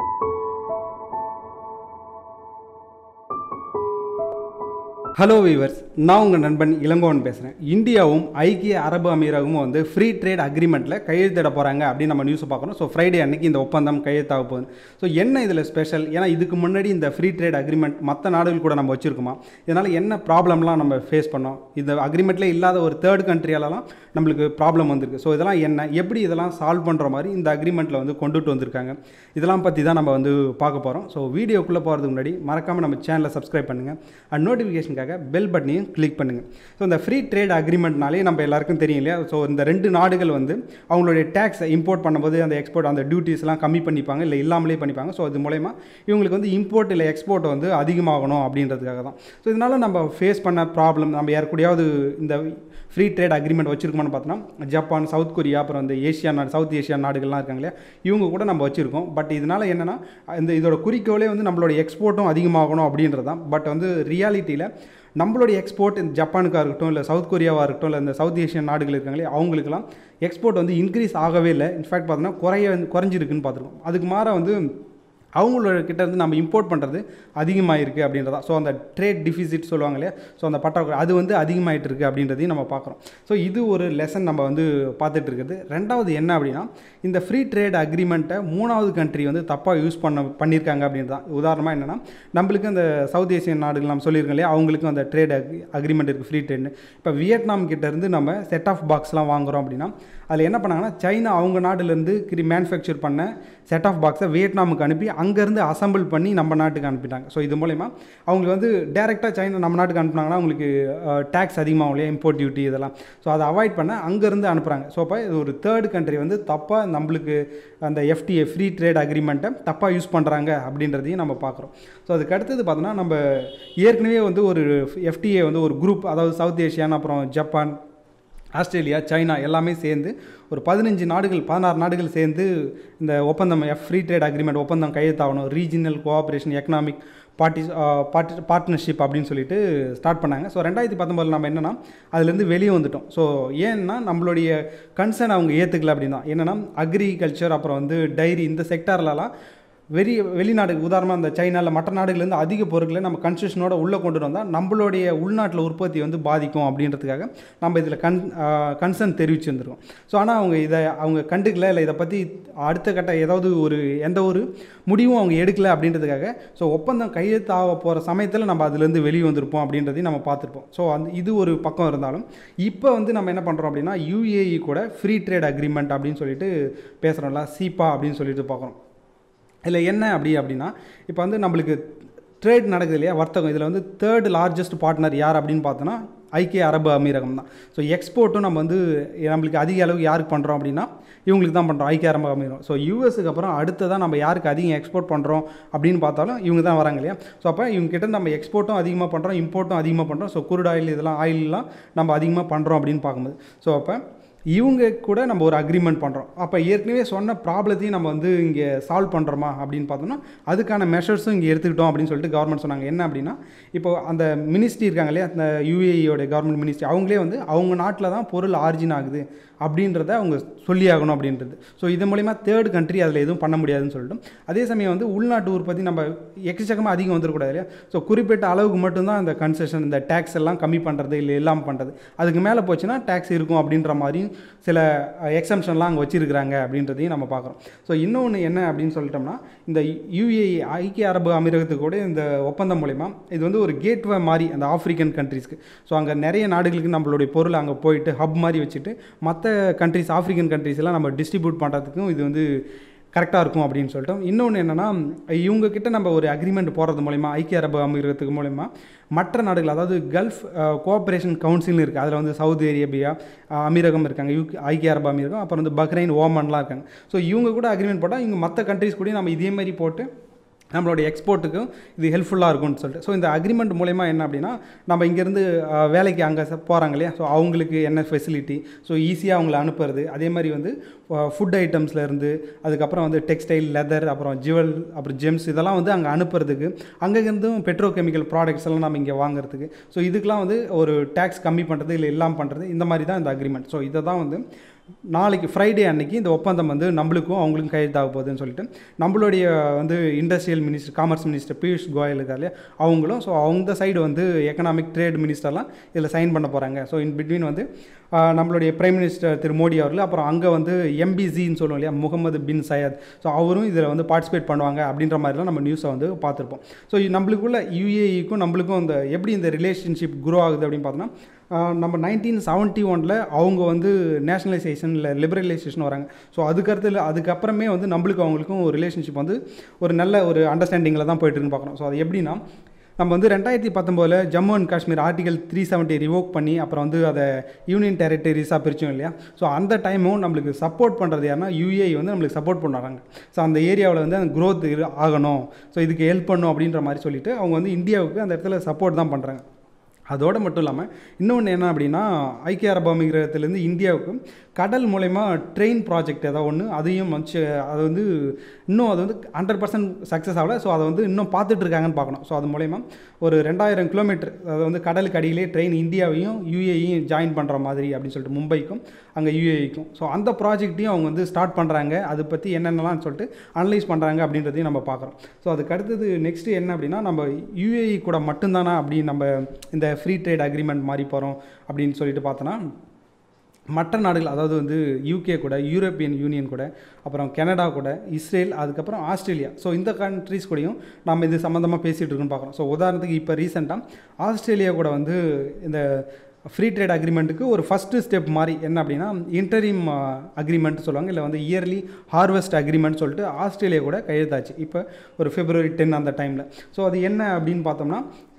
hello viewers நான் உங்கள் நண்பன் இளங்கோவன் பேசுகிறேன் இந்தியாவும் ஐக்கிய அரபு அமீரகமும் வந்து ஃப்ரீ ட்ரேட் அக்ரிமெண்ட்டில் கையெழுத்திட போகிறாங்க அப்படின்னு நம்ம நியூஸை பார்க்குறோம் ஸோ ஃப்ரைடே அன்னைக்கு இந்த ஒப்பந்தம் கையெழுத்தாக போகுது ஸோ என்ன இதில் ஸ்பெஷல் ஏன்னா இதுக்கு முன்னாடி இந்த ஃப்ரீ ட்ரேட் அக்ரிமெண்ட் மற்ற நாடுகள் கூட நம்ம வச்சுருக்கோமா இதனால் என்ன ப்ராப்ளம்லாம் நம்ம ஃபேஸ் பண்ணோம் இந்த அக்ரிமெண்ட்லேயே இல்லாத ஒரு தேர்ட் கண்ட்ரியாலலாம் நம்மளுக்கு ப்ராப்ளம் வந்திருக்கு ஸோ இதெல்லாம் என்ன எப்படி இதெல்லாம் சால்வ் பண்ணுற மாதிரி இந்த அக்ரிமெண்ட்டில் வந்து கொண்டுட்டு வந்திருக்காங்க இதெல்லாம் பற்றி தான் நம்ம வந்து பார்க்க போகிறோம் ஸோ வீடியோக்குள்ளே போகிறதுக்கு முன்னாடி மறக்காமல் நம்ம சேனலை சப்ஸ்கிரைப் பண்ணுங்கள் அண்ட் நோட்டிஃபிகேஷனுக்காக பெல் பட்டனையும் கிளிக் பண்ணுங்கள் ஸோ இந்த ஃப்ரீ ட்ரேட் அக்ரிமெண்ட்னாலே நம்ம எல்லாருக்கும் தெரியும் இல்லையா ஸோ இந்த ரெண்டு நாடுகள் வந்து அவங்களுடைய டேக்ஸை இம்போர்ட் பண்ணும்போது அந்த எக்ஸ்போர்ட் அந்த டியூட்டிஸ்லாம் கம்மி பண்ணிப்பாங்க இல்லை இல்லாமலே பண்ணிப்பாங்க ஸோ அது மூலயமா இவங்களுக்கு வந்து இம்போர்ட் இல்லை எக்ஸ்போர்ட் வந்து அதிகமாகணும் அப்படின்றதுக்காக தான் ஸோ இதனால் நம்ம ஃபேஸ் பண்ண ப்ராப்ளம் நம்ம யாருக்கூடியாவது இந்த ஃப்ரீ ட்ரேட் அக்ரிமெண்ட் வச்சிருக்கோம்னு பார்த்தோன்னா ஜப்பான் சவுத் கொரியா அப்புறம் இந்த ஏஷியா நாடு சவுத் ஏஷியா நாடுகள்லாம் இருக்காங்க இல்லையா இவங்க கூட நம்ம வச்சுருக்கோம் பட் இதனால் என்னென்னா இந்த இதோட குறிக்கோளே வந்து நம்மளோட எக்ஸ்போர்ட்டும் அதிகமாகணும் அப்படின்றது தான் பட் வந்து ரியாலிட்டியில் நம்மளுடைய எக்ஸ்போர்ட் இந்த ஜப்பானுக்காக இருக்கட்டும் இல்லை சவுத் கொரியாவாக இருக்கட்டும் இல்லை இந்த சவுத் ஏஷியன் நாடுகள் இருக்காங்களே அவங்களுக்குலாம் எக்ஸ்போர்ட் வந்து இன்க்ரீஸ் ஆகவே இல்லை இன்ஃபேக்ட் பார்த்தோன்னா குறைய குறைஞ்சிருக்குன்னு பார்த்துருக்கோம் அதுக்கு மாற வந்து அவங்களோட கிட்ட இருந்து நம்ம இம்போர்ட் பண்ணுறது அதிகமாகிருக்கு அப்படின்றதா ஸோ அந்த ட்ரேட் டிஃபிசிட் சொல்லுவாங்க இல்லையா ஸோ அந்த பற்றாக்குறை அது வந்து அதிகமாகிட்டு இருக்குது அப்படின்றதையும் நம்ம பார்க்குறோம் ஸோ இது ஒரு லெசன் நம்ம வந்து பார்த்துட்டு இருக்குது ரெண்டாவது என்ன அப்படின்னா இந்த ஃப்ரீ ட்ரேட் அக்ரிமெண்ட்டை மூணாவது கண்ட்ரி வந்து தப்பாக யூஸ் பண்ண பண்ணியிருக்காங்க அப்படின்றது தான் உதாரணமாக என்னென்னா நம்மளுக்கு அந்த சவுத் ஏசியன் நாடுகள் நம்ம சொல்லியிருக்கோம் இல்லையா அவங்களுக்கும் அந்த ட்ரேட் அக்ரிமெண்ட் இருக்குது ஃப்ரீ ட்ரேட்னு இப்போ வியட்நாம் கிட்டேருந்து நம்ம செட் ஆஃப் பாக்ஸ்லாம் வாங்குகிறோம் அப்படின்னா அதில் என்ன பண்ணாங்கன்னா சைனா அவங்க நாட்டிலேருந்து கிரி மேனுஃபேக்சர் பண்ண செட் ஆஃப் பாக்ஸை வியட்நாமுக்கு அனுப்பி அங்கேருந்து அசம்பிள் பண்ணி நம்ம நாட்டுக்கு அனுப்பிட்டாங்க ஸோ இது மூலயமா அவங்களுக்கு வந்து டேரெக்டாக சைனா நம்ம நாட்டுக்கு அனுப்புனாங்கன்னா அவங்களுக்கு டேக்ஸ் அதிகமாகும் இல்லையா இம்போர்ட் டியூட்டி இதெல்லாம் ஸோ அதை அவாய்ட் பண்ண அங்கேருந்து அனுப்புகிறாங்க ஸோ அப்போ இது ஒரு தேர்ட் கண்ட்ரி வந்து தப்பாக நம்மளுக்கு அந்த எஃப்டிஏ ஃப்ரீ ட்ரேட் அக்ரிமெண்ட்டை தப்பாக யூஸ் பண்ணுறாங்க அப்படின்றதையும் நம்ம பார்க்குறோம் ஸோ அதுக்கு அடுத்தது பார்த்தோன்னா நம்ம ஏற்கனவே வந்து ஒரு எஃப்டிஏ வந்து ஒரு குரூப் அதாவது சவுத் ஏஷியான் அப்புறம் ஜப்பான் ஆஸ்திரேலியா சைனா எல்லாமே சேர்ந்து ஒரு பதினஞ்சு நாடுகள் பதினாறு நாடுகள் சேர்ந்து இந்த ஒப்பந்தம் எஃப் ஃப்ரீ ட்ரேட் அக்ரிமெண்ட் ஒப்பந்தம் கையெழுத்தாகணும் regional cooperation economic party party partnership அப்படின்னு சொல்லிட்டு ஸ்டார்ட் பண்ணாங்க ஸோ ரெண்டாயிரத்தி பத்தொம்பதில் நம்ம என்னென்னா அதுலேருந்து வெளியே வந்துட்டோம் ஸோ ஏன்னா நம்மளுடைய கன்சர்ன் அவங்க ஏற்றுக்கல அப்படின்னா என்னென்னா அக்ரிகல்ச்சர் அப்புறம் வந்து டைரி இந்த செக்டார்லலாம் வெளி வெளிநாடு உதாரணமாக இந்த சைனாவில் மற்ற நாடுகள்லேருந்து அதிக பொருட்களை நம்ம கன்ஸ்ட்ரக்ஷனோட உள்ளே கொண்டு வந்தால் நம்மளுடைய உள்நாட்டில் உற்பத்தி வந்து பாதிக்கும் அப்படின்றதுக்காக நம்ம இதில் கன் கன்சர்ன் தெரிவிச்சிருந்துருக்கோம் ஸோ ஆனால் அவங்க இதை அவங்க கண்டுக்கல இல்லை இதை பற்றி அடுத்த கட்ட ஏதாவது ஒரு எந்த ஒரு முடிவும் அவங்க எடுக்கல அப்படின்றதுக்காக ஸோ ஒப்பந்தம் கையெழுத்தாக போகிற சமயத்தில் நம்ம அதுலேருந்து வெளியே வந்திருப்போம் அப்படின்றதையும் நம்ம பார்த்துருப்போம் ஸோ அந்த இது ஒரு பக்கம் இருந்தாலும் இப்போ வந்து நம்ம என்ன பண்ணுறோம் அப்படின்னா யூஏஇ கூட ஃப்ரீ ட்ரேட் அக்ரிமெண்ட் அப்படின்னு சொல்லிட்டு பேசுகிறோம்ல சீப்பா அப்படின்னு சொல்லிட்டு பார்க்குறோம் இதில் என்ன அப்படி அப்படின்னா இப்போ வந்து நம்மளுக்கு ட்ரேட் நடக்குது இல்லையா வர்த்தகம் இதில் வந்து தேர்ட் லார்ஜஸ்ட் பார்ட்னர் யார் அப்படின்னு பார்த்தோன்னா ஐக்கிய அரபு அமீரகம் தான் ஸோ எக்ஸ்போர்ட்டும் நம்ம வந்து நம்மளுக்கு அதிக அளவுக்கு யாருக்கு பண்ணுறோம் அப்படின்னா இவங்களுக்கு தான் பண்ணுறோம் ஐக்கிய அரபு அமீரகம் ஸோ யூஎஸ்க்கு அப்புறம் அடுத்ததான் நம்ம யாருக்கு அதிகம் எக்ஸ்போர்ட் பண்ணுறோம் அப்படின்னு பார்த்தாலும் இவங்க தான் வராங்க இல்லையா ஸோ அப்போ இவங்க கிட்ட நம்ம எக்ஸ்போர்ட்டும் அதிகமாக பண்ணுறோம் இம்போர்ட்டும் அதிகமாக பண்ணுறோம் ஸோ குருட் ஆயில் இதெல்லாம் ஆயிலெலாம் நம்ம அதிகமாக பண்ணுறோம் அப்படின்னு பார்க்கும்போது ஸோ அப்போ இவங்க கூட நம்ம ஒரு அக்ரிமெண்ட் பண்ணுறோம் அப்போ ஏற்கனவே சொன்ன ப்ராப்ளத்தையும் நம்ம வந்து இங்கே சால்வ் பண்ணுறோமா அப்படின்னு பார்த்தோம்னா அதுக்கான மெஷர்ஸும் இங்கே எடுத்துக்கிட்டோம் அப்படின்னு சொல்லிட்டு கவர்மெண்ட் சொன்னாங்க என்ன அப்படின்னா இப்போ அந்த மினிஸ்ட்ரி இருக்காங்க இல்லையா அந்த யூஏஇயோட கவர்மெண்ட் மினிஸ்ட்ரி அவங்களே வந்து அவங்க நாட்டில் தான் பொருள் ஆர்ஜின் ஆகுது அப்படின்றத அவங்க சொல்லி ஆகணும் அப்படின்றது ஸோ இது மூலிமா தேர்ட் கண்ட்ரி அதில் எதுவும் பண்ண முடியாதுன்னு சொல்லிட்டு அதே சமயம் வந்து உள்நாட்டு உற்பத்தி நம்ம எக்கச்சக்கமாக அதிகம் வந்துடக்கூடாது இல்லையா ஸோ குறிப்பிட்ட அளவுக்கு மட்டும்தான் இந்த கன்செஷன் இந்த டேக்ஸ் எல்லாம் கம்மி பண்ணுறது இல்லை எல்லாம் பண்ணுறது அதுக்கு மேலே போச்சுன்னா டேக்ஸ் இருக்கும் அப்படின்ற மாதிரி சில எக்ஸம்ஷன்லாம் அங்கே வச்சுருக்கிறாங்க அப்படின்றதையும் நம்ம பார்க்குறோம் ஸோ இன்னொன்று என்ன அப்படின்னு சொல்லிட்டோம்னா இந்த யூஏஇ ஐக்கிய அரபு அமீரகத்துக்கு கூட இந்த ஒப்பந்தம் மூலிமா இது வந்து ஒரு கேட்வே மாதிரி அந்த ஆஃப்ரிக்கன் கண்ட்ரீஸ்க்கு ஸோ அங்கே நிறைய நாடுகளுக்கு நம்மளுடைய பொருள் அங்கே போயிட்டு ஹப் மாதிரி வச்சுட்டு மற்ற கண்ட்ரிஸ் ஆஃப்ரிக்கன் கண்ட்ரிஸ் எல்லாம் நம்ம டிஸ்ட்ரிபியூட் பண்ணுறதுக்கும் இது வந்து கரெக்டாக இருக்கும் அப்படின்னு சொல்லிட்டோம் இன்னொன்று என்னென்னா இவங்கக்கிட்ட நம்ம ஒரு அக்ரிமெண்ட் போடுறது மூலிமா ஐக்கிய அரபு அமீரகத்துக்கு மூலிமா மற்ற நாடுகள் அதாவது கல்ஃப் கோஆப்ரேஷன் கவுன்சில்னு இருக்குது அதில் வந்து சவுதி அரேபியா அமீரகம் இருக்காங்க யூ ஐக்கிய அரபு அமீரகம் அப்புறம் வந்து பக்ரைன் ஓமன்லாம் இருக்காங்க ஸோ இவங்க கூட அக்ரிமெண்ட் போட்டால் இவங்க மற்ற கண்ட்ரிஸ் கூட நம்ம இதே மாதிரி போட்டு நம்மளுடைய எக்ஸ்போர்ட்டுக்கும் இது ஹெல்ப்ஃபுல்லாக இருக்கும்னு சொல்லிட்டு ஸோ இந்த அக்ரிமெண்ட் மூலயமா என்ன அப்படின்னா நம்ம இங்கேருந்து வேலைக்கு அங்கே போகிறாங்க இல்லையா ஸோ அவங்களுக்கு என்ன ஃபெசிலிட்டி ஸோ ஈஸியாக அவங்கள அனுப்புறது அதே மாதிரி வந்து ஃபுட் ஐட்டம்ஸ்லேருந்து அதுக்கப்புறம் வந்து டெக்ஸ்டைல் லெதர் அப்புறம் ஜுவல் அப்புறம் ஜெம்ஸ் இதெல்லாம் வந்து அங்கே அனுப்புறதுக்கு அங்கேருந்தும் பெட்ரோ கெமிக்கல் ப்ராடக்ட்ஸ் எல்லாம் நம்ம இங்கே வாங்குறதுக்கு ஸோ இதுக்கெலாம் வந்து ஒரு டேக்ஸ் கம்மி பண்ணுறது இல்லை எல்லாம் பண்ணுறது இந்த மாதிரி தான் இந்த அக்ரிமெண்ட் ஸோ இதை தான் வந்து நாளைக்கு ஃப்ரைடே அன்னைக்கு இந்த ஒப்பந்தம் வந்து நம்மளுக்கும் அவங்களுக்கும் கையெழுத்தாக போகுதுன்னு சொல்லிட்டு நம்மளுடைய வந்து industrial minister commerce minister Piyush Goyal இருக்கார் இல்லையா அவங்களும் ஸோ அவங்க சைடு வந்து எக்கனாமிக் ட்ரேட் மினிஸ்டர்லாம் இதில் சைன் பண்ண போகிறாங்க ஸோ இன் பிட்வீன் வந்து ஆஹ், நம்மளுடைய பிரைம் மினிஸ்டர் திரு மோடி அவர்கள் அப்புறம் அங்கே வந்து எம்பிசின்னு சொல்லுவோம் இல்லையா முகமது பின் சையத் ஸோ அவரும் இதில் வந்து பார்ட்டிசிபேட் பண்ணுவாங்க அப்படின்ற மாதிரிலாம் நம்ம நியூஸை வந்து பார்த்துருப்போம் ஸோ நம்மளுக்குள்ள யூஏஇக்கும் நம்மளுக்கும் இந்த எப்படி இந்த ரிலேஷன்ஷிப் குரோ ஆகுது அப்படின்னு பார்த்தோன்னா ஆஹ் நம்ம நைன்டீன் செவன்ட்டி ஒனில் அவங்க வந்து நேஷனலைசேஷன் இல்லை லிபரலைசேஷன் வராங்க ஸோ அதுக்கடுத்து அதுக்கப்புறமே வந்து நம்மளுக்கு அவங்களுக்கும் ஒரு ரிலேஷன்ஷிப் வந்து ஒரு நல்ல ஒரு அண்டர்ஸ்டாண்டிங்கில் தான் போயிட்டு இருக்குன்னு பார்க்குறோம் ஸோ அது எப்படின்னா நம்ம வந்து ரெண்டாயிரத்தி பத்தொம்போதில் Jammu and Kashmir article three seventy revoke பண்ணி அப்புறம் வந்து அதை யூனியன் டெரிட்டரிஸாக பிரிச்சோம் இல்லையா ஸோ அந்த டைமும் நம்மளுக்கு சப்போர்ட் பண்ணுறது யாருன்னா யூஏ வந்து நம்மளுக்கு சப்போர்ட் பண்ணுறாங்க ஸோ அந்த ஏரியாவில் வந்து அந்த growth இரு ஆகணும் ஸோ இதுக்கு ஹெல்ப் பண்ணும் அப்படின்ற மாதிரி சொல்லிட்டு அவங்க வந்து இந்தியாவுக்கு அந்த இடத்துல சப்போர்ட் தான் பண்ணுறாங்க அதோடு மட்டும் இல்லாமல் இன்னொன்று என்ன அப்படின்னா ஐக்கிய அரபு அமீரகத்திலேருந்து இந்தியாவுக்கு கடல் மூலயமா ட்ரெயின் ப்ராஜெக்ட் ஏதாவது ஒன்று அதையும் வச்சு அது வந்து இன்னும் அது வந்து ஹண்ட்ரட் பர்சன்ட் சக்ஸஸ் ஆகல ஸோ அதை வந்து இன்னும் பார்த்துட்டு இருக்காங்கன்னு பார்க்கணும் ஸோ அது மூலயமா ஒரு ரெண்டாயிரம் கிலோமீட்டர் அது வந்து கடலுக்கு அடியிலே ட்ரெயின் இந்தியாவையும் யூஏயும் ஜாயின் பண்ணுற மாதிரி அப்படின்னு சொல்லிட்டு மும்பைக்கும் அங்கே யூஏஇக்கும் ஸோ அந்த ப்ராஜெக்ட்டையும் அவங்க வந்து ஸ்டார்ட் பண்ணுறாங்க அதை பற்றி என்னென்னலாம் சொல்லிட்டு அனலைஸ் பண்ணுறாங்க அப்படின்றதையும் நம்ம பார்க்குறோம் ஸோ அதுக்கு அடுத்தது நெக்ஸ்ட்டு என்ன அப்படின்னா நம்ம யூஏஇ கூட மட்டும்தானா அப்படி நம்ம இந்த ஃப்ரீ ட்ரேட் அக்ரிமெண்ட் மாதிரி போகிறோம் அப்படின்னு சொல்லிட்டு பார்த்தோன்னா மற்ற நாடுகள் அதாவது வந்து யூகே கூட யூரோப்பியன் யூனியன் கூட அப்புறம் கனடா கூட இஸ்ரேல் அதுக்கப்புறம் ஆஸ்திரேலியா ஸோ இந்த கண்ட்ரிஸ் கூடயும் நம்ம இது சம்மந்தமாக பேசிகிட்டு இருக்கோம்னு பார்க்குறோம் ஸோ உதாரணத்துக்கு இப்போ ரீசெண்டாக ஆஸ்திரேலியா கூட வந்து இந்த ஃப்ரீ ட்ரேட் அக்ரிமெண்ட்டுக்கு ஒரு ஃபஸ்ட்டு ஸ்டெப் மாதிரி என்ன அப்படின்னா இன்டரிம் அக்ரிமெண்ட் சொல்லுவாங்க இல்லை வந்து இயர்லி ஹார்வெஸ்ட் அக்ரிமெண்ட் சொல்லிட்டு ஆஸ்திரேலியா கூட கையெழுத்தாச்சு இப்போ ஒரு பிப்ரவரி டென் அந்த டைமில் ஸோ அது என்ன அப்படின்னு பார்த்தோம்னா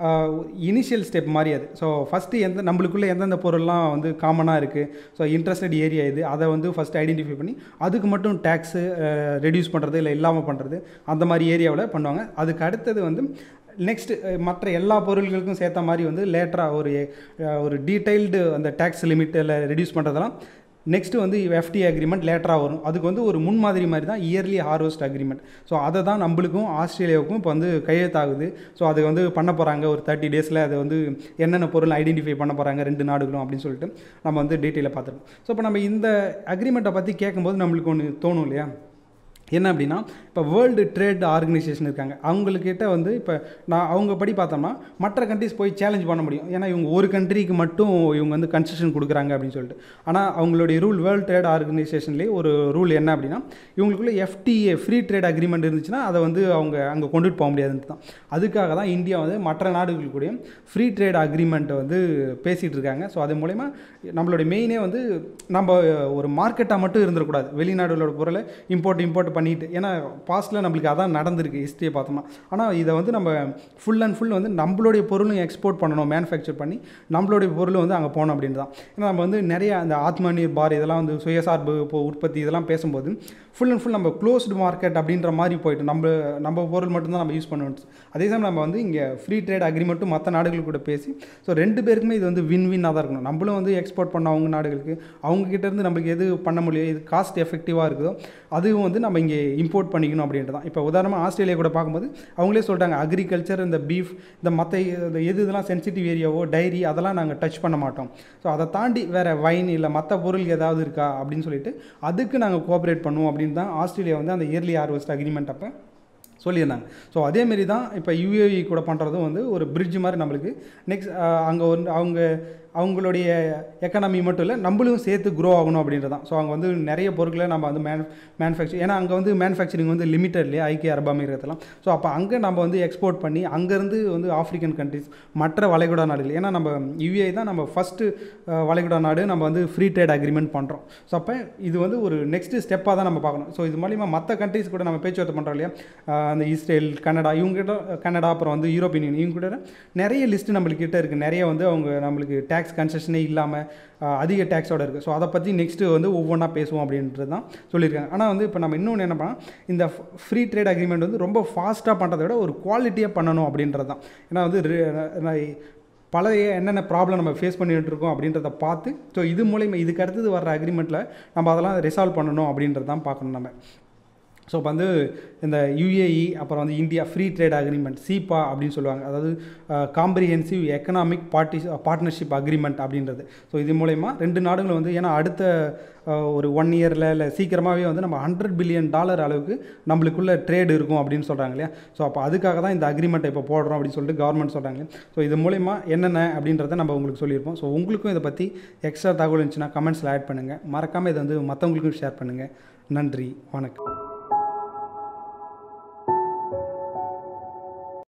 இனிஷியல் ஸ்டெப் மாதிரி அது ஸோ ஃபஸ்ட்டு எந்த நம்மளுக்குள்ளே எந்தெந்த பொருள்லாம் வந்து காமனாக இருக்குது ஸோ இன்ட்ரெஸ்டட் ஏரியா இது அதை வந்து ஃபஸ்ட்டு ஐடென்டிஃபை பண்ணி அதுக்கு மட்டும் டேக்ஸு ரெடியூஸ் பண்ணுறது இல்லை இல்லாமல் பண்ணுறது அந்த மாதிரி ஏரியாவில் பண்ணுவாங்க அதுக்கு அடுத்தது வந்து நெக்ஸ்ட் மற்ற எல்லா பொருள்களுக்கும் சேர்த்த மாதிரி வந்து லேட்டராக ஒரு அஹ், ஒரு டீடைல்டு அந்த டேக்ஸ் லிமிட் எல்லாம் ரெடியூஸ் பண்ணுறதெல்லாம் நெக்ஸ்ட் வந்து எஃப்டி அக்ரிமெண்ட் லேட்டராக வரும் அதுக்கு வந்து ஒரு முன்மாதிரி மாதிரி தான் இயர்லி ஹார்வெஸ்ட் அக்ரிமெண்ட் ஸோ அதை தான் நம்மளுக்கும் ஆஸ்திரேலியாவுக்கும் இப்போ வந்து கையெழுத்தாகுது ஸோ அது வந்து பண்ண போகிறாங்க ஒரு தேர்ட்டி டேஸில் அதை வந்து என்னென்ன பொருள் ஐடென்டிஃபை பண்ண போகிறாங்க ரெண்டு நாடுகளும் அப்படின்னு சொல்லிட்டு நம்ம வந்து டீட்டெயிலில் பார்த்துருக்கோம் ஸோ இப்போ நம்ம இந்த அக்ரிமெண்ட்டை பற்றி கேட்கும்போது நம்மளுக்கு ஒன்று தோணும் இல்லையா என்ன அப்படின்னா இப்போ வேர்ல்டு ட்ரேட் ஆர்கனைசேஷன் இருக்காங்க அவங்கக்கிட்ட வந்து இப்போ நான் அவங்க படி பார்த்தோம்னா மற்ற கண்ட்ரிஸ் போய் சேலஞ்ச் பண்ண முடியும் ஏன்னா இவங்க ஒரு கண்ட்ரிக்கு மட்டும் இவங்க வந்து கன்செஷன் கொடுக்குறாங்க அப்படின்னு சொல்லிட்டு ஆனால் அவங்களுடைய ரூல் வேர்ல்டு ட்ரேட் ஆர்கனைசேஷன்லேயே ஒரு ரூல் என்ன அப்படின்னா இவங்களுக்குள்ள எஃப்டிஏ ஃப்ரீ ட்ரேட் அக்ரிமெண்ட் இருந்துச்சுன்னா அதை வந்து அவங்க அங்கே கொண்டுட்டு போக முடியாதுன்னு தான் அதுக்காக தான் இந்தியா வந்து மற்ற நாடுகள் கூடயும் ஃப்ரீ ட்ரேட் அக்ரிமெண்ட்டை வந்து பேசிகிட்டு இருக்காங்க ஸோ அது மூலயமா நம்மளுடைய மெயினே வந்து நம்ம ஒரு மார்க்கெட்டாக மட்டும் இருந்துடக்கூடாது வெளிநாடுகளோட பொருளை இம்போர்ட் இம்போர்ட் பண்ணிட்டு ஏன்னா பாஸ்ட்டில் நம்மளுக்கு அதான் நடந்திருக்கு ஹிஸ்ட்ரியை பார்த்தோம்னா ஆனால் இதை வந்து நம்ம ஃபுல் அண்ட் ஃபுல் வந்து நம்மளுடைய பொருளும் எக்ஸ்போர்ட் பண்ணணும் மேனுஃபேக்சர் பண்ணி நம்மளுடைய பொருளும் வந்து அங்கே போகணும் அப்படின்னு தான் ஏன்னா நம்ம வந்து நிறைய அந்த ஆத்ம நிர்பார் இதெல்லாம் வந்து சுயசார்பு இப்போ உற்பத்தி இதெல்லாம் பேசும்போது ஃபுல் அண்ட் ஃபுல் நம்ம க்ளோஸ்டு மார்க்கெட் அப்படின்ற மாதிரி போயிட்டு நம்ம நம்ம பொருள் மட்டும்தான் நம்ம யூஸ் பண்ணுவோம் அதே சமயம் நம்ம வந்து இங்கே ஃப்ரீ ட்ரேட் அக்ரிமெண்ட்டும் மற்ற நாடுகள் கூட பேசி ஸோ ரெண்டு பேருக்குமே இது வந்து வின் வின்னாக தான் இருக்கணும் நம்மளும் வந்து எக்ஸ்போர்ட் பண்ண அவங்க நாடுகளுக்கு அவங்க கிட்ட இருந்து நம்மளுக்கு எது பண்ண முடியும் இது காஸ்ட் எஃபெக்டிவாக இருக்குதோ அதுவும் வந்து நம்ம இங்கே இம்போர்ட் பண்ணிக்கணும் அப்படின்ட்டு தான் இப்போ உதாரணமாக ஆஸ்திரேலியா கூட பார்க்கும்போது அவங்களே சொல்லிட்டாங்க அக்ரிகல்ச்சர் இந்த பீஃப் இந்த மற்ற இந்த எது இதெல்லாம் சென்சிட்டிவ் ஏரியாவோ டைரி அதெல்லாம் நாங்கள் டச் பண்ண மாட்டோம் ஸோ அதை தாண்டி வேறு வைன் இல்லை மற்ற பொருள் ஏதாவது இருக்கா அப்படின்னு சொல்லிட்டு அதுக்கு நாங்கள் கோஆப்ரேட் பண்ணுவோம் அப்படின்னு தான் ஆஸ்திரேலியா வந்து அந்த இயர்லி ஹார்வெஸ்ட் அக்ரிமெண்ட் அப்போ சொல்லியிருந்தாங்க ஸோ அதேமாரி தான் இப்போ யூஏஇ கூட பண்ணுறதும் வந்து ஒரு பிரிட்ஜ் மாதிரி நம்மளுக்கு நெக்ஸ்ட் அங்கே வந்து அவங்க அவங்களுடைய எக்கனாமி மட்டும் இல்லை நம்மளும் சேர்த்து க்ரோ ஆகணும் அப்படின்றது தான் ஸோ அங்கே வந்து நிறைய பொருட்களை நம்ம வந்து மேனு மேனுஃபேக்சர் ஏன்னா அங்கே வந்து மேனுஃபேக்சரிங் வந்து லிமிட்டட் இல்லையா ஐக்கிய அரபு அமீரகத்தெல்லாம் ஸோ அப்போ அங்கே நம்ம வந்து எக்ஸ்போர்ட் பண்ணி அங்கேருந்து வந்து ஆஃப்ரிக்கன் கண்ட்ரிஸ் மற்ற வளைகுடா நாடுகள் ஏன்னா நம்ம யூஏ தான் நம்ம ஃபஸ்ட்டு வளைகுடா நாடு நம்ம வந்து ஃப்ரீ ட்ரேட் அக்ரிமெண்ட் பண்ணுறோம் ஸோ அப்போ இது வந்து ஒரு நெக்ஸ்ட் ஸ்டெப்பாக தான் நம்ம பார்க்கணும் ஸோ இது மூலிமா மற்ற கண்ட்ரிஸ் கூட நம்ம பேச்சுவார்த்தை பண்ணுறோம் இல்லையா அஹ் அந்த இஸ்ரேல் கனடா இவங்ககிட்ட கனடா அப்புறம் வந்து யூரோப்பியன் யூனியன் இவங்க கூட நிறைய லிஸ்ட்டு நம்மளுக்கு கிட்ட இருக்குது நிறைய வந்து அவங்க நம்மளுக்கு டேக்ஸ் கன்செஷனே இல்லாமல் அதிக டேக்ஸோட இருக்குது ஸோ அதை பற்றி நெக்ஸ்ட்டு வந்து ஒவ்வொன்றா பேசுவோம் அப்படின்றது தான் சொல்லியிருக்காங்க ஆனால் வந்து இப்போ நம்ம இன்னொன்று என்ன பண்ணால் இந்த ஃப்ரீ ட்ரேட் அக்ரிமெண்ட் வந்து ரொம்ப ஃபாஸ்ட்டாக பண்ணுறதை விட ஒரு குவாலிட்டியாக பண்ணணும் அப்படின்றது தான் ஏன்னா வந்து re- பழைய என்னென்ன ப்ராப்ளம் நம்ம ஃபேஸ் பண்ணிட்டு இருக்கோம் அப்படின்றத பார்த்து ஸோ இது மூலயமா இதுக்கு அடுத்தது வர்ற அக்ரிமெண்ட்டில் நம்ம அதெல்லாம் ரிசால்வ் பண்ணணும் அப்படின்றது தான் பார்க்கணும் நம்ம ஸோ இப்போ வந்து இந்த யுஏஇ அப்புறம் வந்து India free trade agreement CEPA அப்படின்னு சொல்லுவாங்க அதாவது comprehensive economic party partnership agreement அப்படின்றது ஸோ இது மூலயமா ரெண்டு நாடுகளும் வந்து ஏன்னா அடுத்த அஹ், ஒரு ஒன் இயரில் இல்லை சீக்கிரமாகவே வந்து நம்ம ஹண்ட்ரட் பில்லியன் டாலர் அளவுக்கு நம்மளுக்குள்ள ட்ரேட் இருக்கும் அப்படின்னு சொல்கிறாங்க இல்லையா ஸோ அப்போ அதுக்காக தான் இந்த அக்ரிமெண்ட்டை இப்போ போடுறோம் அப்படின்னு சொல்லிட்டு கவர்மெண்ட் சொல்கிறாங்க ஸோ இது மூலயமா என்னென்ன அப்படின்றத நம்ம உங்களுக்கு சொல்லியிருப்போம் ஸோ உங்களுக்கும் இதை பற்றி எக்ஸ்ட்ரா தகவல் இருந்துச்சுன்னா கமெண்ட்ஸில் ஆட் பண்ணுங்கள் மறக்காமல் இதை வந்து மற்றவங்களுக்கும் ஷேர் பண்ணுங்கள் நன்றி வணக்கம்